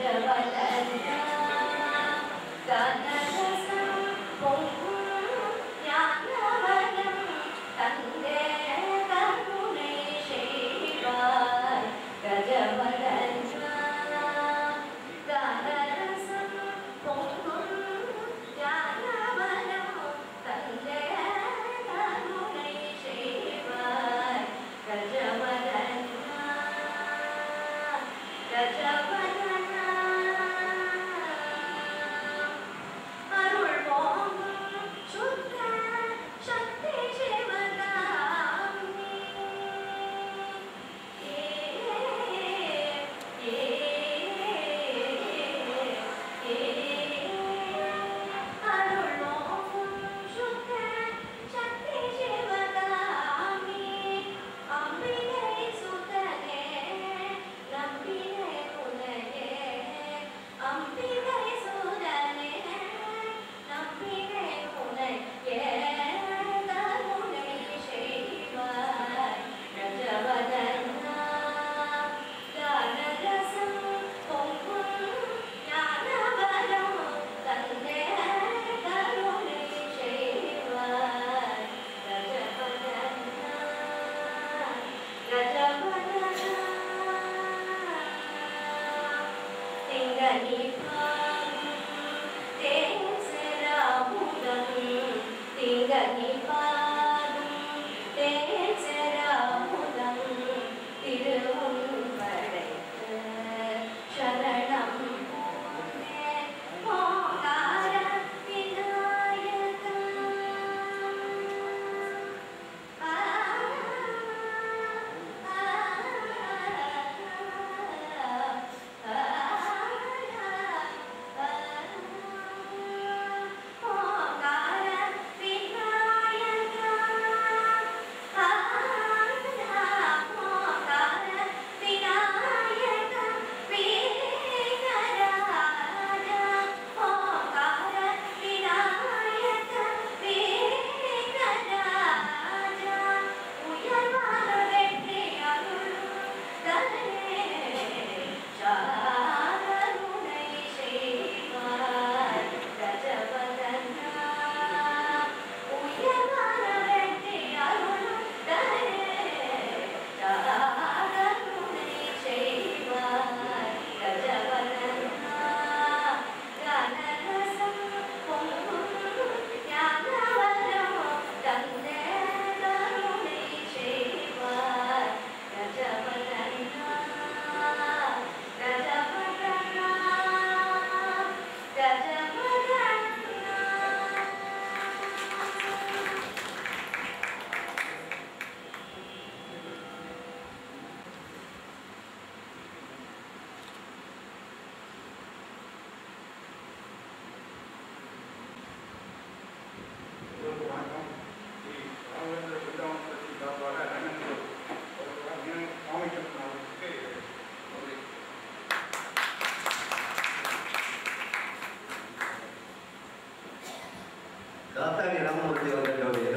காத்தாடி ராமமூர்த்தி அவர்களுடைய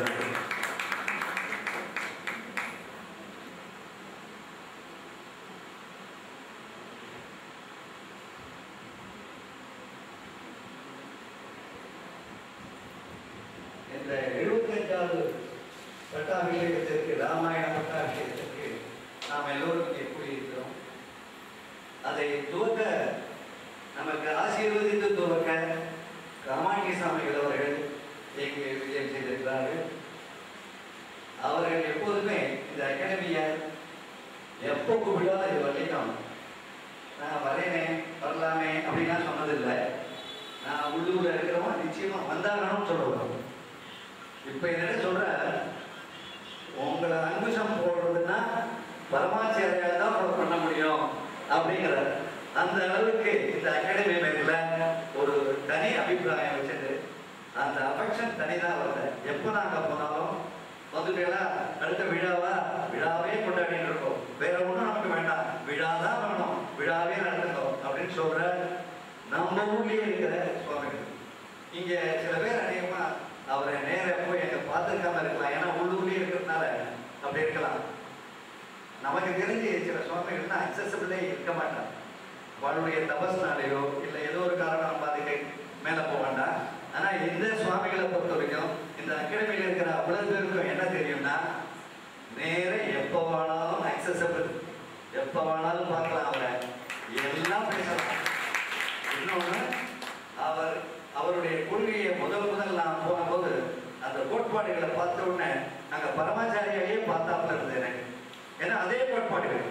இந்த எழுபத்தஞ்சாவது பட்டாபிஷேகத்திற்கு ராமாயண பட்டாபிஷேகத்திற்கு நாம் எல்லோரும் எப்படி இருக்கிறோம் அதை துவக்க நமக்கு ஆசீர்வதித்து துவக்க காமாட்சி சாமிகள் அவர்கள் இங்கே விஜயம் செய்திருக்கிறார்கள் அவர்கள் எப்போதுமே இந்த அகாடமியை எப்போ கூப்பிட்டாலும் இது வரைக்கும் நான் வரேனே வரலாமே அப்படின்லாம் சொன்னதில்லை நான் உள்ளூரில் இருக்கிறவன் நிச்சயமா வந்தாகணும்னு சொல்லுவேன் இப்போ என்ன சொல்ற உங்களை அங்குசம் போடுறதுன்னா பரமாச்சாரியால் தான் உங்களை பண்ண முடியும் அப்படிங்கிற அந்த அளவுக்கு இந்த அகாடமி மேல ஒரு தனி அபிப்பிராயம் வச்சுட்டு அந்த அஃபெக்ஷன் தனிதான் வருது எப்போ நாங்கள் போனாலும் வந்துட்டேனா அடுத்த விழாவா விழாவே கொண்டாடிட்டு இருக்கோம் வேற ஒன்றும் நமக்கு வேண்டாம் விழா தான் வேணும் விழாவே நடத்தணும் அப்படின்னு சொல்ற நம்ம ஊர்லயே இருக்கிற சுவாமிகள் இங்க சில பேர் அநேகமா அவரை நேர போய் எங்க பார்த்துருக்காம இருக்கலாம் ஏன்னா உள்ளூர்லயே இருக்கிறதுனால அப்படி இருக்கலாம் நமக்கு தெரிஞ்சு சில சுவாமிகள்னா அக்சசபிளே இருக்க மாட்டாங்க அவளுடைய தபஸ்னாலேயோ இல்லை ஏதோ ஒரு காரணம் நம்ம அதுக்கு மேலே போக வேண்டாம் ஆனால் இந்த சுவாமிகளை பொறுத்த வரைக்கும் இந்த அகாடமியில் இருக்கிற அவ்வளவு பேருக்கும் என்ன தெரியும்னா நேர எப்போ வேணாலும் அக்சசபிள் எப்போ வேணாலும் பார்க்கலாம் அவரை எல்லாம் பேசலாம் இன்னொன்று அவர் அவருடைய கொள்கையை முதல் முதல் நான் போகும்போது அந்த கோட்பாடுகளை பார்த்த உடனே நாங்கள் பரமாச்சாரியாவே பார்த்தாப்புல இருந்தது எனக்கு ஏன்னா அதே கோட்பாடுகள்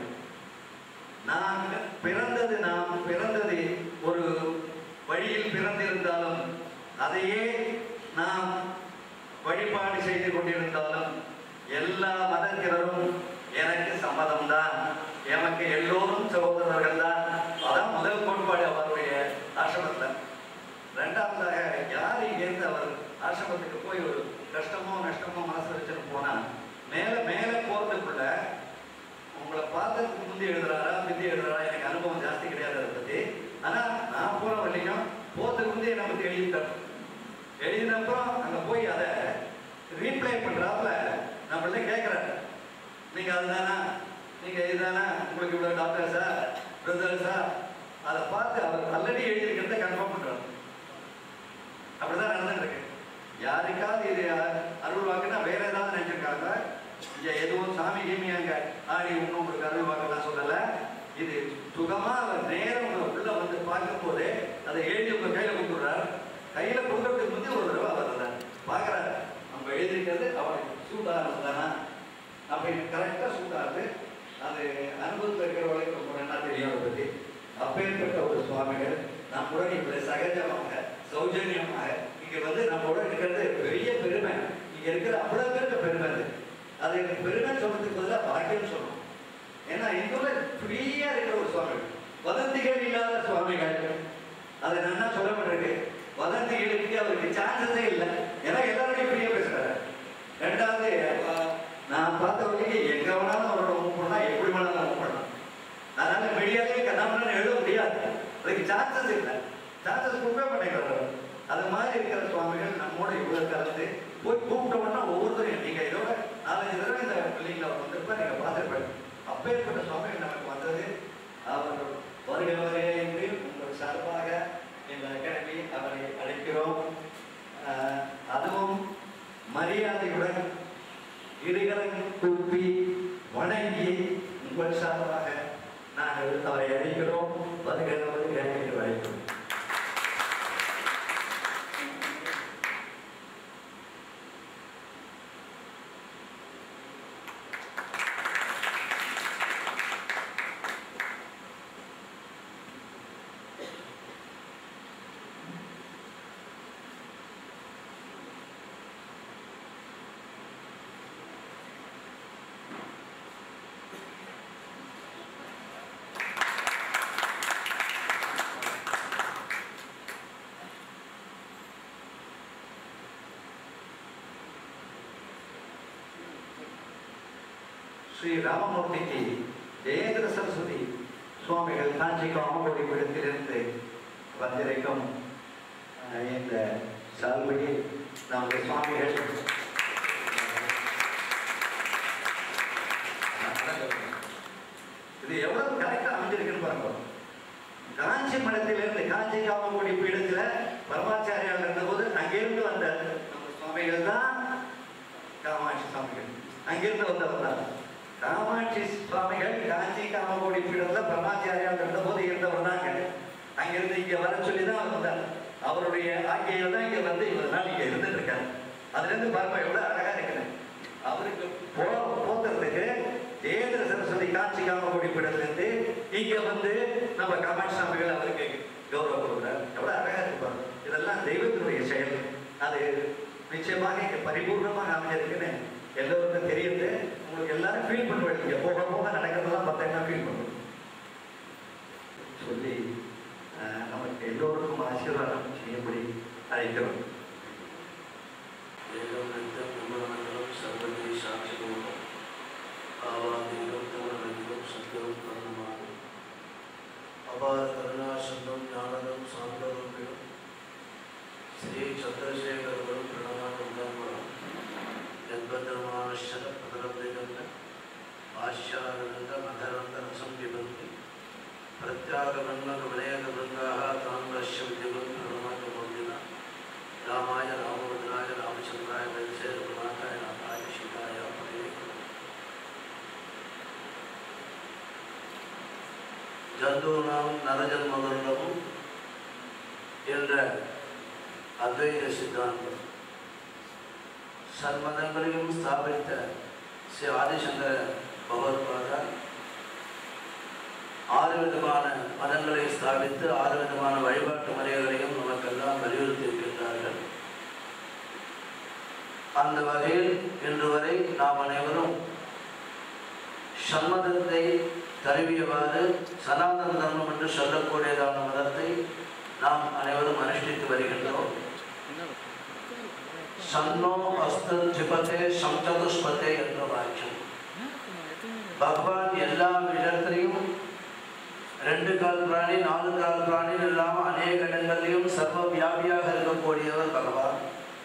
நான் பிறந்தது நாம் பிறந்தது ஒரு வழியில் பிறந்திருந்தாலும் அதையே நாம் வழிபாடு செய்து கொண்டிருந்தாலும் எல்லா மதத்தினரும் எனக்கு சம்மதம்தான் எமக்கு எல்லோரும் சகோதரர்கள் தான் அதான் முதல் கோட்பாடு அவருடைய ஆசிரமத்தில் ரெண்டாவதாக யார் இங்கேருந்து அவர் ஆசிரமத்துக்கு போய் ஒரு கஷ்டமோ நஷ்டமோ மனசு வச்சுட்டு போனா மேல மேல போறதுக்குள்ள உங்களை பார்த்ததுக்கு முந்தி எழுதுறாரா பிந்தி எழுதுறாரா எனக்கு அனுபவம் ஜாஸ்தி கிடையாது அதை பத்தி ஆனா நான் போற வரைக்கும் போறதுக்கு முந்தைய நமக்கு எழுதிட்டோம் எழுதின அப்புறம் அங்க போய் அதை ரீப்ளை பண்றாப்புல நம்மள்ட்ட கேட்கிறாரு நீங்க அதுதானா நீங்க இதுதானா உங்களுக்கு இவ்வளவு டாக்டர்ஸா பிரதர்ஸா அதை பார்த்து அவர் ஆல்ரெடி எழுதியிருக்கிறத கன்ஃபார்ம் பண்றாரு அப்படிதான் நடந்துட்டு இருக்கு யாருக்காவது இது அருள் வாக்குன்னா வேற ஏதாவது நினைச்சிருக்காங்க இங்க எதுவும் சாமி கீமி அங்க ஆடி இன்னும் உங்களுக்கு அருள் வாக்கெல்லாம் சொல்லல இது சுகமா அவர் நேரம் உங்க உள்ள வந்து பார்க்கும் போதே அதை எழுதி உங்க கையில கொடுத்துடுறாரு கையில கொடுக்கறதுக்கு முந்தி ஒரு தடவை அவர் பார்க்கறாரு நம்ம எழுதிக்கிறது அவனுக்கு சூட்டா இருந்ததானா அப்படின்னு கரெக்டா சூட்டா இருக்கு அது அனுபவத்தில் இருக்கிறவங்களுக்கு ரொம்ப நல்லா தெரியும் அதை பத்தி அப்பேற்பட்ட ஒரு சுவாமிகள் நம்முடன் இப்படி சகஜமாக சௌஜன்யமாக இங்க வந்து நம்மளோட இருக்கிறது பெரிய பெருமை இங்க இருக்கிற அவ்வளவு பேருக்கு பெருமை அது அது எனக்கு பெருமை சொல்றதுக்கு பதிலாக பாக்கியம் சொல்லணும் ஏன்னா இந்துல ஃப்ரீயா இருக்கிற ஒரு சுவாமிகள் வதந்திகள் இல்லாத சுவாமிகள் அதை நல்லா சொல்லப்பட்டிருக்கு வதந்திகளுக்கு அவருக்கு சான்சஸே இல்லை ஏன்னா எல்லாருடையும் ஃப்ரீயா பேசுறாரு ரெண்டாவது அஹ், நான் பார்த்த வரைக்கும் எங்க வேணாலும் அவரோட மூவ் பண்ணலாம் எப்படி வேணாலும் மூவ் பண்ணலாம் அதனால வெளியாலே கண்ணாமண்ணு எழுத முடியாது அதுக்கு சான்சஸ் இல்லை சான்சஸ் கொடுக்கவே மாட்டேங்கிறாரு அது மாதிரி இருக்கிற சுவாமிகள் நம்மோட இவ்வளவு கலந்து போய் கூப்பிட்டோம்னா ஒவ்வொருத்தரையும் நீங்க இதோட நாலஞ்சு தடவை இந்த பிள்ளைங்களை அவர் வந்திருப்பா நீங்க பார்த்துருப்பாங்க அப்பேற்பட்ட சுவாமிகள் நமக்கு வந்தது அவர் வருக வருக என்று உங்கள் சார்பாக இந்த அகாடமி அவரை அழைக்கிறோம் ஆஹ், அதுவும் மரியாதையுடன் இருகரம் கூப்பி வணங்கி உங்கள் சார்பாக நாங்கள் அவரை அழைக்கிறோம் வருகிற வருக என்று அழைக்கிறோம் ஸ்ரீ ராமமூர்த்திக்கு ஜெயேந்திர சரஸ்வதி சுவாமிகள் காஞ்சி காமகோடி பீடத்திலிருந்து வந்திருக்கும் அஹ், இந்த சால்வையை நம்முடைய சுவாமிகள் இது எவ்வளவு கரெக்டா அமைஞ்சிருக்குன்னு பாருங்க காஞ்சி மடத்திலிருந்து காஞ்சி காமகோடி பீடத்துல பரமாச்சாரியால் இருந்தபோது அங்கிருந்து வந்த நம்ம சுவாமிகள் தான் காமாட்சி சுவாமிகள் அங்கிருந்து வந்தவர் தான் காமாட்சி சுவாமிகள் காஞ்சி காமகோடி பீடத்துல பரமாச்சாரியால் இருந்தபோது இருந்தவர் தாங்க அங்கிருந்து இங்க வர சொல்லி தான் அவர் வந்தார் அவருடைய ஆக்கியில் தான் இங்க வந்து இவ்வளவு நாள் இங்க இருந்துட்டு இருக்காரு அதுல இருந்து பாருங்க எவ்வளவு அழகா இருக்குது அவருக்கு போ போத்துறதுக்கு ஜெயேந்திர சரஸ்வதி காட்சி காமகோடி பீடத்திலிருந்து இங்க வந்து நம்ம காமாட்சி சுவாமிகள் அவருக்கு கௌரவம் கொடுக்குறாரு எவ்வளவு அழகா இருக்கு பாருங்க இதெல்லாம் தெய்வத்தினுடைய செயல் அது நிச்சயமாக இங்க பரிபூர்ணமாக அமைஞ்சிருக்குன்னு எல்லோருக்கும் தெரியுது உங்களுக்கு எல்லாரும் ஃபீல் பண்ணுவாங்க இங்க போக போக நடக்கிறதெல்லாம் பார்த்தீங்கன்னா ஃபீல் பண்ணுவோம் சொல்லி அஹ், நமக்கு எல்லோருக்கும் ஆசீர்வாதம் செய்யும்படி அழைக்கிறோம் வேதமந்திரம் பிரம்மணமந்திரம் சர்வதி சாட்சிகோகம் ஆவாதீனம் தவறவெங்கும் சத்தியம் கருணமாகும் அபார கருணாசந்தம் ஞானதம் சாந்தரூபிடம் ஸ்ரீ சந்திரசேகரவரும் பிரணவானந்தமரம் ஜன்மதர்மானஷர பதரபிகந்த ஆஷ்யானந்த மகரந்த ரசம் பிபந்தி प्रत्यागमन्मकमनेकवृन्दाः ताम्रश्य विद्युगन्धर्माकमोदिना रामाय रामभद्राय रामचन्द्राय वैसे रघुनाथाय नाथाय सीताय पते ஜந்தூனாம் நரஜன்மதுர்லமும் என்ற அத்வைத சித்தாந்தம் சர்மதங்களையும் ஸ்தாபித்த ஸ்ரீ ஆதிசங்கர பகவத்பாதா ஆறு விதமான மதங்களை ஸ்தாபித்து ஆறு விதமான வழிபாட்டு முறைகளையும் நமக்கெல்லாம் வலியுறுத்தி இருக்கின்றார்கள் அந்த வகையில் இன்று வரை நாம் அனைவரும் சம்மதத்தை தழுவியவாறு சனாதன தர்மம் என்று சொல்லக்கூடியதான மதத்தை நாம் அனைவரும் அனுஷ்டித்து வருகின்றோம் சன்னோ அஸ்து ஜிபத்தே சம்சதுஷ்பத்தே என்ற வாக்கியம் பகவான் எல்லா இடத்திலையும் ரெண்டு கால் பிராணி நாலு கால் பிராணி இல்லாமல் அநேக இடங்கள்லையும் சர்வ வியாபியாக இருக்கக்கூடியவர் பகவான்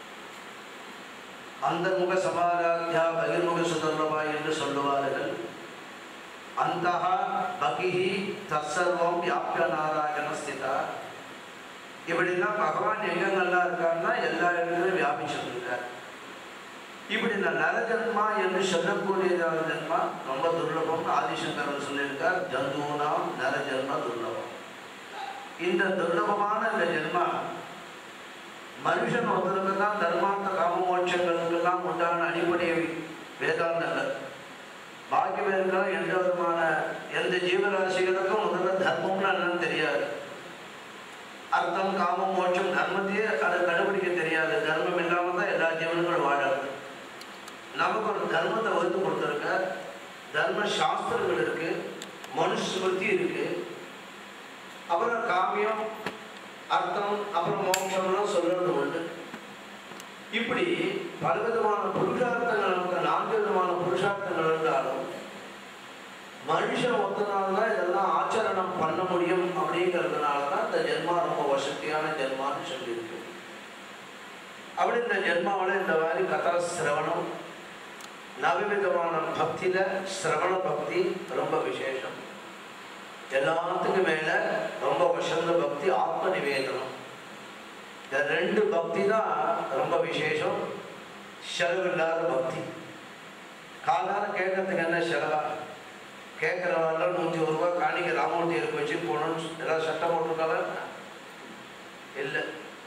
அந்தர்முக சமாராத்யா பகிர்முக சுதர்ணவா என்று சொல்லுவார்கள் அந்த பகிஹி தற்சர்வம் வியாபிய நாராயண ஸ்திதா இப்படின்னா பகவான் எங்கெங்கெல்லாம் இருக்காருன்னா எல்லா இடத்துலையும் வியாபிச்சிருக்கார் இப்படி இந்த நரஜன்மா என்று சொல்லக்கூடியதான ஜென்மா ரொம்ப துர்லபம் ஆதிசங்கரன் சொல்லியிருக்கார் ஜந்துனாம் நரஜன்ம துர்லபம் இந்த துர்லபமான இந்த ஜென்மா மனுஷன் ஒருத்தருக்கு தான் தர்மார்த்த காம மோட்சங்களுக்கெல்லாம் உண்டான அடிப்படை வேதாந்தங்கள் பாக்கி பேருக்கெல்லாம் எந்த விதமான எந்த ஜீவராசிகளுக்கும் முதல்ல தர்மம்னு என்னன்னு தெரியாது அர்த்தம் காமம் மோட்சம் தர்மத்தையே அதை கண்டுபிடிக்க தெரியாது தர்மம் இல்லாமல் தான் எல்லா ஜீவன்களும் வாழறது நமக்கு ஒரு தர்மத்தை வகுத்து கொடுத்துருக்க தர்ம சாஸ்திரங்கள் இருக்கு மனுஸ்மிருதி இருக்கு அப்புறம் காமியம் அர்த்தம் அப்புறம் மோட்சம்லாம் சொல்றது உண்டு இப்படி பலவிதமான புருஷார்த்தங்கள் நமக்கு நான்கு விதமான புருஷார்த்தங்கள் இருந்தாலும் மனுஷன் ஒத்தனால தான் இதெல்லாம் ஆச்சரணம் பண்ண முடியும் அப்படிங்கிறதுனால தான் இந்த ஜென்மா ரொம்ப வசதியான ஜென்மான்னு சொல்லியிருக்கு அப்படி இந்த ஜென்மாவில் இந்த மாதிரி கதா சிரவணம் நவவிதமான பக்தியில சிரவண பக்தி ரொம்ப விசேஷம் எல்லாத்துக்கும் மேல ரொம்ப வசந்த பக்தி ஆத்ம நிவேதனம் இந்த ரெண்டு பக்தி தான் ரொம்ப விசேஷம் செலவில்லாத பக்தி காலால கேட்கறதுக்கு என்ன செலவா கேட்குறவரெல்லாம் நூற்றி ஒரு ரூபா காணிக்க ராமூர்த்தி இருக்க வச்சு போகணும்னு ஏதாவது சட்டம் போட்டிருக்காங்க இல்லை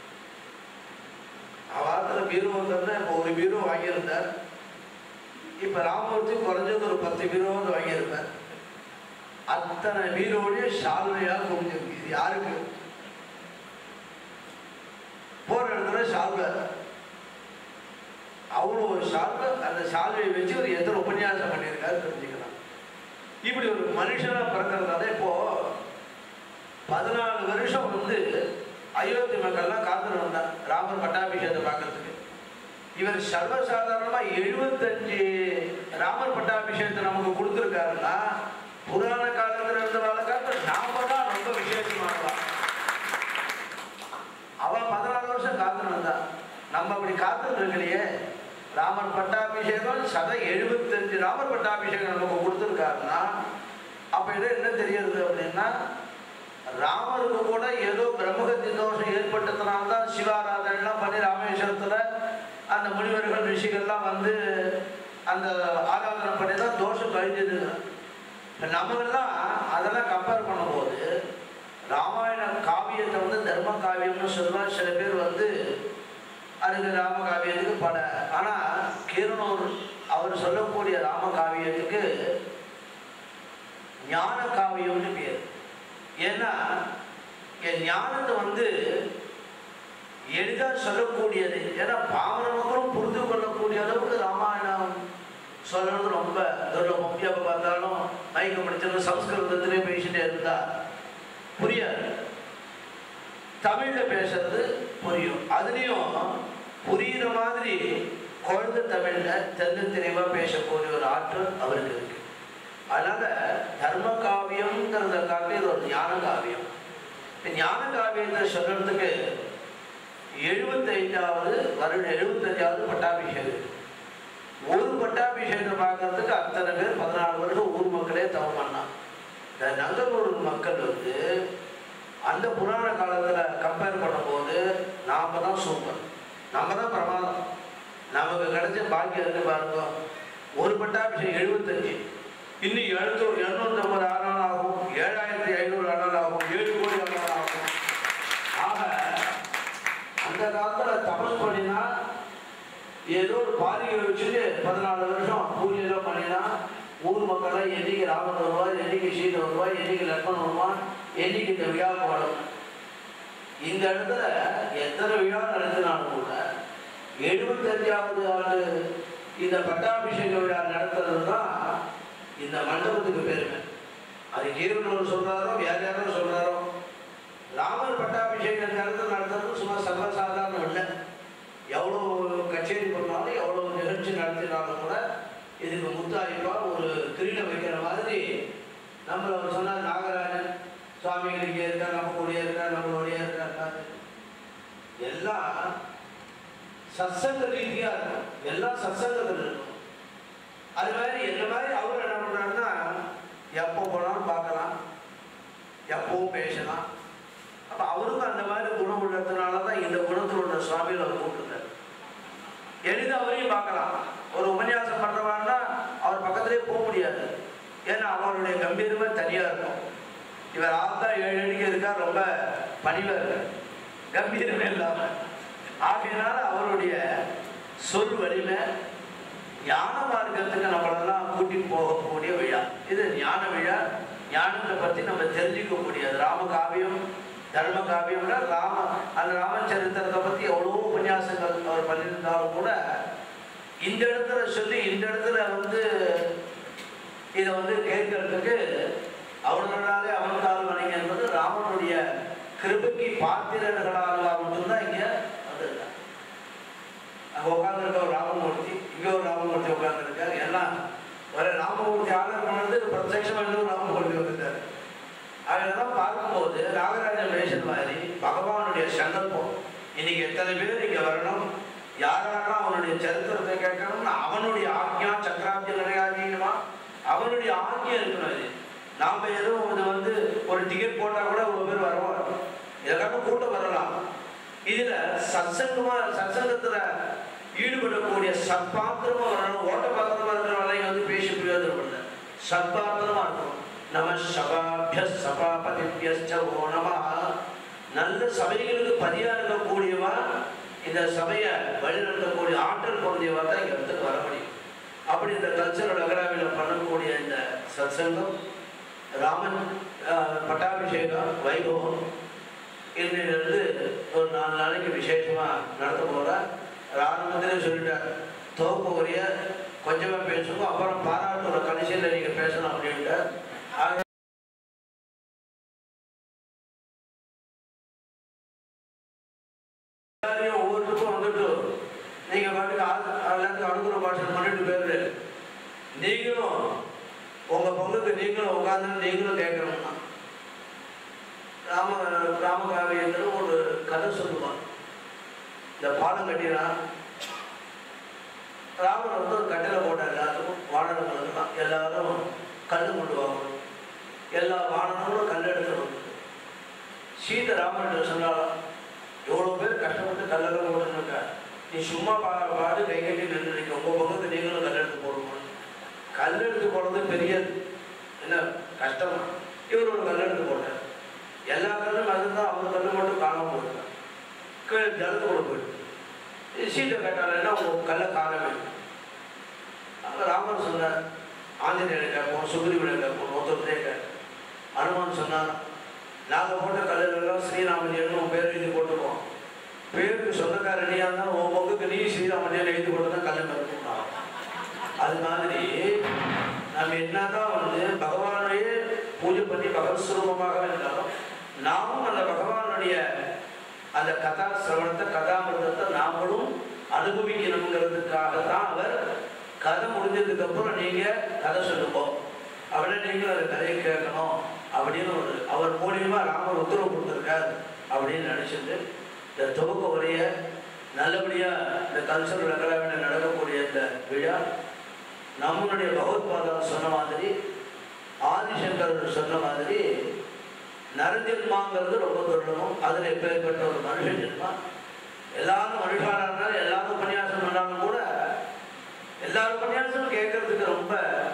அவாரத்தில் பீரோ வந்தோம்னா இப்போ ஒரு பீரோ வாங்கியிருந்தார் இப்போ ராமூர்த்தி குறைஞ்சது ஒரு பத்து பீரோ வந்து வாங்கியிருப்பார் அத்தனை பீரோடைய சால்வையாக குடிஞ்சிருக்கு இது யாருக்கு போற இடத்துல சால்வை அவ்வளோ ஒரு சால்வை அந்த சால்வையை வச்சு ஒரு எத்தனை உபன்யாசம் பண்ணியிருக்காரு தெரிஞ்சுக்கலாம் இப்படி ஒரு மனுஷனா பிறக்கிறதால இப்போ பதினாலு வருஷம் வந்து அயோத்தி மக்கள்லாம் காத்துட்டு வந்தார் ராமர் பட்டாபிஷேகத்தை பார்க்கறதுக்கு இவர் சர்வசாதாரணமா எழுபத்தஞ்சு ராமர் பட்டாபிஷேகத்தை நமக்கு கொடுத்துருக்காருன்னா புராண காலத்துல இருந்த காலத்துல நாம தான் ரொம்ப விசேஷமானவா அவ பதினாலு வருஷம் காத்துட்டு வந்தா நம்ம அப்படி காத்துட்டு இருக்கலையே ராமர் பட்டாபிஷேகம் சத எழுபத்தஞ்சு ராமர் பட்டாபிஷேகம் நமக்கு கொடுத்துருக்காருன்னா அப்ப இது என்ன தெரியுது அப்படின்னா ராமருக்கு கூட ஏதோ பிரம்மகத்தி தோஷம் ஏற்பட்டதுனால்தான் சிவாராதனைலாம் பண்ணி ராமேஸ்வரத்துல அந்த முனிவர்கள் ரிஷிகள்லாம் வந்து அந்த ஆராதனை பண்ணி தான் தோஷம் கழிஞ்சது இப்போ நம்மளெல்லாம் அதெல்லாம் கம்பேர் பண்ணும்போது ராமாயண காவியத்தை வந்து தர்ம காவியம்னு சொல்லுவாங்க சில பேர் வந்து அதுக்கு ராம காவியத்துக்கு பல ஆனால் கீரனூர் அவர் சொல்லக்கூடிய ராம காவியத்துக்கு ஞான காவியம்னு பேர் ஏன்னா என் ஞானத்தை வந்து எளிதாக சொல்லக்கூடியது ஏன்னா பாமர மக்களும் புரிந்து கொள்ளக்கூடிய அளவுக்கு ராமாயணம் சொல்றது ரொம்ப துர்லபம் எப்போ பார்த்தாலும் மயக்கம் முடிச்சது சம்ஸ்கிருதத்திலே பேசிட்டே இருந்தா புரியாது தமிழ்ல பேசுறது புரியும் அதுலேயும் புரியுற மாதிரி குழந்தை தமிழ்ல தெல்ல தெளிவா பேசக்கூடிய ஒரு ஆற்றல் அவருக்கு இருக்கு அதனால தர்ம காவியம்ங்கிறத காட்டி இது ஒரு ஞான காவியம் இந்த ஞான காவியத்தை சொல்றதுக்கு எழுபத்தைந்தாவது வருடம் எழுபத்தஞ்சாவது பட்டாபிஷேகம் ஒரு பட்டாபிஷேகத்தை பார்க்கறதுக்கு அத்தனை பேர் பதினாலு வருஷம் ஊர் மக்களே தவம் பண்ணான் இந்த நங்கனூர் மக்கள் வந்து அந்த புராண காலத்தில் கம்பேர் பண்ணும்போது நாம தான் சூப்பர் நம்ம தான் பிரமாதம் நமக்கு கிடைச்ச பாக்கியம் இருக்கு பாருங்க ஒரு பட்டாபிஷேகம் எழுபத்தஞ்சு இன்னும் எழுநூறு எழுநூற்றம்பது ஆறாள் ஆகும் ஏழாயிரத்தி ஐநூறு ஆறாள் ஆகும் ஏழு கோடி ஆறாள் ஆகும் ஆக அந்த காலத்தில் தபஸ் பண்ணினா ஏதோ ஒரு பாதியை வச்சுட்டு பதினாலு வருஷம் பூஜையெல்லாம் பண்ணினா ஊர் மக்கள்லாம் என்னைக்கு ராமன் வருவார் என்னைக்கு சீதை வருவார் என்னைக்கு லக்ஷ்மணன் வருவான் என்னைக்கு இந்த விழா போடும் இந்த இடத்துல எத்தனை விழா நடத்தினாலும் கூட எழுபத்தஞ்சாவது ஆண்டு இந்த பட்டாபிஷேக விழா நடத்துறது தான் இந்த மண்டபத்துக்கு பெருமை அது ஜீவனூர் சொல்றாரோ வேற யாரும் சொல்றாரோ ராமர் பட்டாபிஷேக நேரத்தில் நடத்துறது சும்மா சர்வசாதாரணம் இல்லை எவ்வளோ கச்சேரி பண்ணாலும் எவ்வளோ நிகழ்ச்சி நடத்தினாலும் கூட இதுக்கு முத்தாய்ப்பா ஒரு கிரீட வைக்கிற மாதிரி நம்மள அவர் சொன்னார் நாகராஜன் சுவாமிகள் இங்கே இருக்கா நம்ம கூடயே இருக்கா நம்மளுடைய இருக்கா எல்லாம் சத்சங்க ரீதியா இருக்கும் எல்லாம் சத்சங்கத்தில் இருக்கும் அது மாதிரி என்ன மாதிரி அவர் என்ன பண்றாருன்னா எப்போ போனாலும் பார்க்கலாம் எப்பவும் பேசலாம் அப்ப அவருக்கும் அந்த மாதிரி குணம் உள்ளதுனால தான் இந்த குணத்தில் உள்ள சுவாமியில் அவர் கூப்பிட்டுருக்காரு எளிதாக அவரையும் பார்க்கலாம் ஒரு உபன்யாசம் பண்றவான்னா அவர் பக்கத்திலே போக முடியாது ஏன்னா அவருடைய கம்பீரமே தனியா இருக்கும் இவர் ஆத்தா ஏழு அடிக்கு இருக்கா ரொம்ப பணிவா இருக்கு கம்பீரமே இல்லாம ஆகையினால அவருடைய சொல் வலிமை ஞான மார்க்கத்துக்கு நம்மளெல்லாம் கூட்டி போகக்கூடிய விழா இது ஞான விழா ஞானத்தை பத்தி நம்ம தெரிஞ்சுக்கக்கூடியது ராமகாவியம் தர்ம காவியம்னா ராம அந்த ராமச்சரித்திரத்தை பத்தி எவ்வளவோ உபன்யாசங்கள் அவர் பண்ணியிருந்தாலும் கூட இந்த இடத்துல சொல்லி இந்த இடத்துல வந்து இதை வந்து கேட்கறதுக்கு அவர்களாலே அவன்கால் வணங்கி என்பது ராமனுடைய கிருபைக்கு பாத்திரர்களாக மட்டும்தான் இங்க வந்திருக்காங்க அங்கே உட்காந்துருக்க ஒரு ராமமூர்த்தி இங்கே ஒரு ராமமூர்த்தி உட்காந்துருக்காரு எல்லாம் ஒரு ராமமூர்த்தி ஆர்டர் பண்ணது பிரத்யட்சமா இன்னொரு ராமமூர்த்தி வந்துட்டார் அதெல்லாம் பார்க்கும்போது ராகராஜன் வேஷன் மாதிரி பகவானுடைய சங்கல்பம் இன்னைக்கு எத்தனை பேர் இங்க வரணும் யாரெல்லாம் அவனுடைய சரித்திரத்தை கேட்கணும்னு அவனுடைய ஆக்ஞா சக்கராப்தி நிறையாதீனமா அவனுடைய ஆக்ஞா இருக்கணும் இது நாம எதுவும் இது வந்து ஒரு டிக்கெட் போட்டா கூட ஒரு பேர் வருவார் இதற்காக கூட்டம் வரலாம் இதுல சத்சங்கமா சத்சங்கத்துல ஈடுபடக்கூடிய சத்பாத்திரமா வரணும் ஓட்ட பாத்திரமா இருக்கிறவங்க வந்து பேசி பிரயோஜனம் இல்லை சத்பாத்திரமா இருக்கணும் நம சபாபிய சபாபதிபியஸ்ச ஓ நம நல்ல சபைகளுக்கு பதியா இருக்கக்கூடியவா இந்த சபையை வழிநடத்தக்கூடிய ஆற்றல் பொருந்தியவா தான் இங்க இடத்துக்கு வர முடியும் அப்படி இந்த கல்ச்சரல் அகராவியில் பண்ணக்கூடிய இந்த சத்சங்கம் ராமன் அஹ், பட்டாபிஷேகம் வைபவம் இன்னிலிருந்து ஒரு நாலு நாளைக்கு விசேஷமா நடத்த போறேன் ஆரம்பத்திலே சொல்லிட்டார் துவக்க உரிய கொஞ்சமா பேசுவோம் அப்புறம் பாராட்டுற கடைசியில் நீங்க பேசணும் அப்படின்ட்டு ஆக எல்லாரையும் ஒவ்வொருத்தருக்கும் வந்துட்டு நீங்க பாட்டுக்கு ஆ- எல்லாத்துக்கும் அனுகிற பாஷன் பண்ணிட்டு பேரு நீங்களும் உங்க பங்குக்கு நீங்களும் உட்காந்து நீங்களும் கேட்கணும்னா ராம ராமகாவியத்தில் ஒரு கதை சொல்லுவான் இந்த பாலம் கட்டினா ராமர் வந்து ஒரு கட்டில போட்டார் எல்லாத்துக்கும் வானரங்களுக்கெல்லாம் எல்லாரும் கல் கொண்டு வாங்கணும் எல்லா வானரங்களும் கல் எடுத்துட்டு வந்து சீதை ராமர்கிட்ட சொன்னாலும் எவ்வளோ பேர் கஷ்டப்பட்டு கல்லெல்லாம் போட்டுருக்கா நீ சும்மா பா பாடு கை கட்டி நின்றுருக்க உங்கள் பக்கத்து நீங்களும் கல் எடுத்து போடணும் கல் எடுத்து போடுறது பெரிய என்ன கஷ்டம் இவர் ஒரு கல் எடுத்து போட்டார் எல்லா கல்லும் அதுதான் அவர் கல்லு மட்டும் காணாம போயிருக்காங்க கீழே ஜலத்தோடு போயிட்டு சீட்டை கட்டாலன்னா உங்க கல்லை காணவே அங்க ராமர் சொன்னார் ஆஞ்சநேயரை கேட்போம் சுக்ரீவனை கேட்போம் ஒருத்தருடைய கேட்போம் அனுமான் சொன்னார் நாங்கள் போட்ட கல்லுலாம் ஸ்ரீராமஜியன்னு உன் பேர் எழுதி போட்டுருவோம் பேருக்கு சொந்தக்கார நீயா இருந்தால் உன் பங்குக்கு நீ ஸ்ரீராமஜியன் எழுதி போட்டு தான் கல்லை மறுக்கணும் அது மாதிரி நம்ம என்னதான் வந்து பகவானையே பூஜை பண்ணி பகவத் ஸ்வரூபமாக இருந்தாலும் நாமும் அந்த பகவானுடைய அந்த கதா சிரவணத்தை கதாமிரதத்தை நாமளும் அனுபவிக்கணுங்கிறதுக்காக தான் அவர் கதை முடிஞ்சதுக்கு அப்புறம் நீங்க கதை சொல்லுங்க அப்படின்னா நீங்களும் அந்த கதையை கேட்கணும் அப்படின்னு ஒரு அவர் மூலியமா ராமர் உத்தரவு கொடுத்துருக்கார் அப்படின்னு நினைச்சிட்டு இந்த துவக்க உரைய நல்லபடியா இந்த கல்ச்சரல் அகாடமியில் நடக்கக்கூடிய இந்த விழா நம்மளுடைய பகவத்பாதா சொன்ன மாதிரி ஆதிசங்கர் சொன்ன மாதிரி நரஜென்மாங்கிறது ரொம்ப துர்லபம் அதில் எப்பேற்பட்ட ஒரு மனுஷ ஜென்மா எல்லாரும் மனுஷாரா இருந்தாலும் எல்லாரும் உபன்யாசம் பண்ணாலும் கூட எல்லாரும் உபன்யாசம் கேட்கறதுக்கு ரொம்ப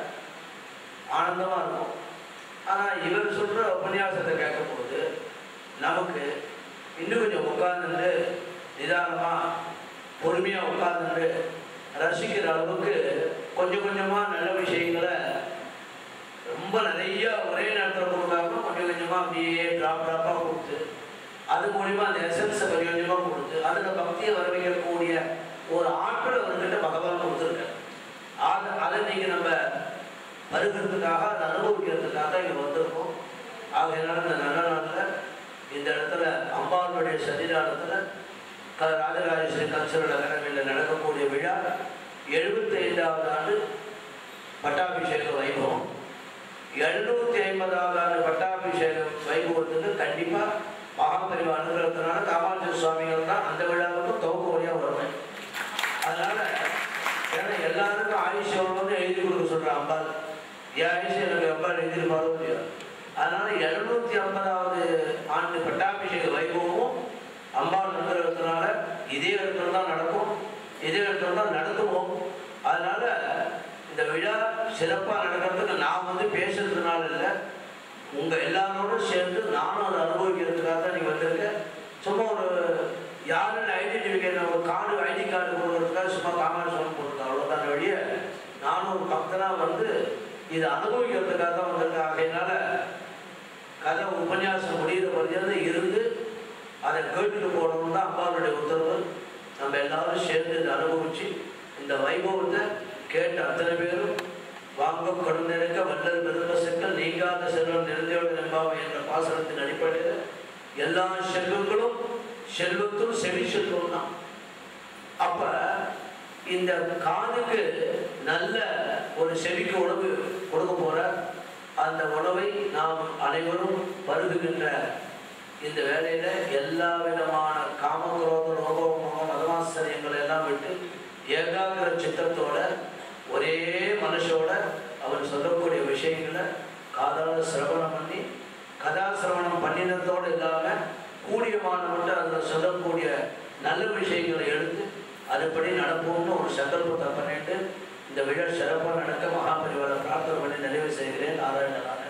ஆனந்தமா இருக்கும் ஆனா இவர் சொல்ற உபன்யாசத்தை கேட்கும்போது நமக்கு இன்னும் கொஞ்சம் உட்கார்ந்துட்டு நிதானமா பொறுமையா உட்கார்ந்துட்டு ரசிக்கிற அளவுக்கு கொஞ்சம் கொஞ்சமா நல்ல விஷயங்களை ரொம்ப நிறைய ஒரே நேரத்தில் கொடுக்காம கொஞ்சம் கொஞ்சமா அப்படியே ட்ராப் ட்ராப்பாக கொடுத்து அது மூலியமா அந்த எசன்ஸை கொஞ்சம் கொஞ்சமா கொடுத்து அதில் பக்தியை வர வைக்கக்கூடிய ஒரு ஆற்றல் அவர்கிட்ட பகவான் கொடுத்துருக்காரு அதை அதை நீங்க நம்ம வருகிறதுக்காக அதை அனுபவிக்கிறதுக்காக தான் இங்கே வந்திருக்கோம் ஆகையினால இந்த நல்ல நாளில் இந்த இடத்துல அம்பாளுடைய சன்னிதானத்தில் க ராஜராஜேஸ்வரி கல்ச்சரல் அகாடமியில் நடக்கக்கூடிய விழா எழுபத்தி ஐந்தாவது ஆண்டு பட்டாபிஷேக வைபவம் எழுநூத்தி ஐம்பதாவது ஆண்டு பட்டாபிஷேக வைபவத்துக்கு கண்டிப்பா மகாபரிவ அனுகிரகத்தினால காமாட்சி சுவாமிகள் தான் அந்த விழாவுக்கு துவக்க வழியாக வருவேன் அதனால ஏன்னா எல்லாருக்கும் ஆயுஷ் எவ்வளோன்னு எழுதி கொடுக்க சொல்கிறேன் அம்பாள் என் ஆயுஷ் எனக்கு அம்பாள் எழுதி பாட முடியாது அதனால எழுநூத்தி ஐம்பதாவது ஆண்டு பட்டாபிஷேக வைபவமும் அம்பாள் அனுகிரகத்தினால இதே இடத்துல தான் நடக்கும் இதே இடத்துல தான் நடத்துவோம் அதனால இந்த விழா சிறப்பாக நடக்கிறதுக்கு நான் வந்து பேசுறதுனால இல்லை உங்க எல்லாரோடும் சேர்ந்து நானும் அதை அனுபவிக்கிறதுக்காக தான் நீ வந்திருக்க சும்மா ஒரு யாருன்னு ஐடென்டிஃபிகேஷன் ஒரு கார்டு ஐடி கார்டு கொடுக்கறதுக்காக சும்மா காமாட்சி போட்டுருக்கேன் அவ்வளோதான் வழிய நானும் ஒரு பக்தனாக வந்து இதை அனுபவிக்கிறதுக்காக தான் வந்திருக்கேன் ஆகையினால கதை உபன்யாசம் முடிகிற வரையாவது இருந்து அதை கேட்டுட்டு போகணும்னு தான் அம்மாவுடைய உத்தரவு நம்ம எல்லாரும் சேர்ந்து இதை அனுபவிச்சு இந்த வைபவத்தை கேட்ட அத்தனை பேரும் வாங்கும் கடுநினைக்க வல்லல் பெருமசங்கள் நீங்காத செல்வம் நிறந்தோடு நம்பாவை என்ற பாசனத்தின் அடிப்படையில் எல்லா செல்வங்களும் செல்வத்தும் செவி செல்வம் தான் அப்ப இந்த காதுக்கு நல்ல ஒரு செவிக்கு உணவு கொடுக்க போற அந்த உணவை நாம் அனைவரும் பருகுகின்ற இந்த வேலையில எல்லா விதமான காமக்ரோத ரோகமோகம் மதமாசரியங்களை எல்லாம் விட்டு ஏகாகிர சித்தத்தோட ஒரே மனசோட அவர் சொல்லக்கூடிய விஷயங்களை காதால சிரவணம் பண்ணி கதா சிரவணம் பண்ணினதோடு இல்லாம கூடியமான மட்டும் அதில் சொல்லக்கூடிய நல்ல விஷயங்களை எடுத்து அதுபடி நடப்போம்னு ஒரு சங்கல்பத்தை பண்ணிட்டு இந்த விழா சிறப்பாக நடக்க மகாபரிவார பிரார்த்தனை பண்ணி நிறைவு செய்கிறேன் நாராயண நாராயண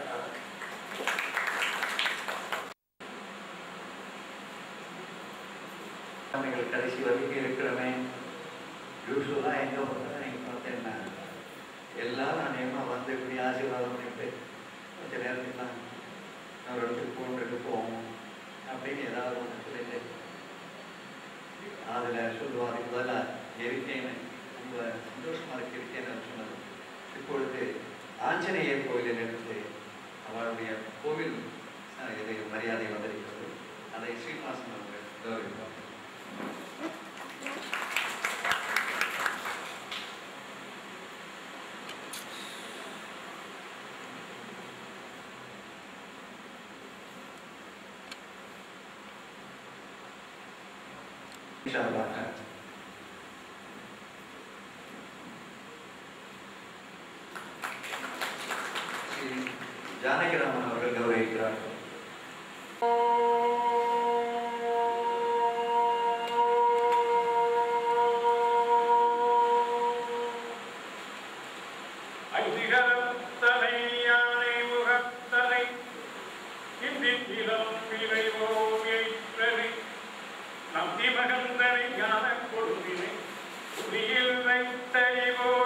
நம்ம கடைசி வரைக்கும் இருக்கிறோமே யூஸ்வலாக எங்கே போகிறதா நீங்கள் பார்த்தேன்னா எல்லாரும் அநேகமாக வந்து இப்படி ஆசீர்வாதம் பண்ணிட்டு கொஞ்ச நேரத்துக்கு தான் நான் ஒரு இடத்துக்கு போகணும் ரெண்டு போவோம் அப்படின்னு ஏதாவது ஒன்று சொல்லிட்டு அதில் சொல்லுவார் இப்போதெல்லாம் இருக்கேன்னு ரொம்ப சந்தோஷமாக இருக்கு இருக்கேன்னு சொன்னது இப்பொழுது ஆஞ்சநேயர் கோவிலில் இருந்து அவருடைய கோவில் அஹ், இது மரியாதை வந்திருக்கிறது அதை ஸ்ரீனிவாசன் அவர்கள் கௌரவிப்பார் சார்பாக ஸ்ரீ ஜானகிராமன் அவர்கள் கௌரவிக்கிறார்கள் ஐதிகரத்தனை யானை முகத்தனை இந்தித்திலம் விளைவோம் ஏற்றனை நம்பி மகந்தனை ஞான கொடுவினை புதியில் வைத்தறிவோ